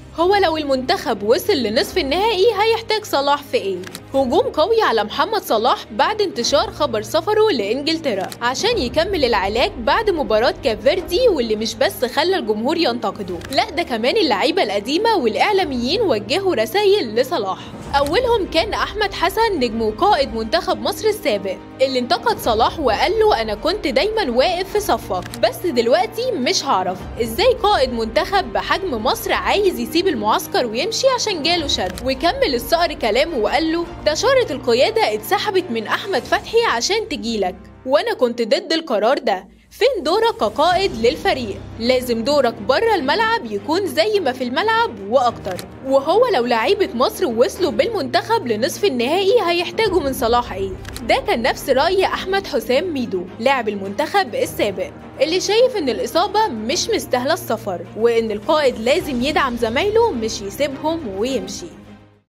هو لو المنتخب وصل لنصف النهائي هيحتاج صلاح في ايه هجوم قوي على محمد صلاح بعد انتشار خبر سفره لانجلترا عشان يكمل العلاج بعد مباراة كافيردي واللي مش بس خلى الجمهور ينتقده لا ده كمان اللعيبة القديمة والاعلاميين وجهوا رسائل لصلاح أولهم كان أحمد حسن نجم وقائد منتخب مصر السابق اللي انتقد صلاح وقال له أنا كنت دايما واقف في صفك بس دلوقتي مش هعرف إزاي قائد منتخب بحجم مصر عايز يسيب المعسكر ويمشي عشان جاله شد وكمل الصقر كلامه وقال له ده شارة القيادة اتسحبت من أحمد فتحي عشان تجيلك وأنا كنت ضد القرار ده فين دورك كقائد للفريق لازم دورك بره الملعب يكون زي ما في الملعب واكتر وهو لو لعيبة مصر وصلوا بالمنتخب لنصف النهائي هيحتاجوا من صلاح ايه ده كان نفس رأي أحمد حسام ميدو لاعب المنتخب السابق اللي شايف ان الإصابة مش مستاهلة السفر وان القائد لازم يدعم زمايله مش يسيبهم ويمشي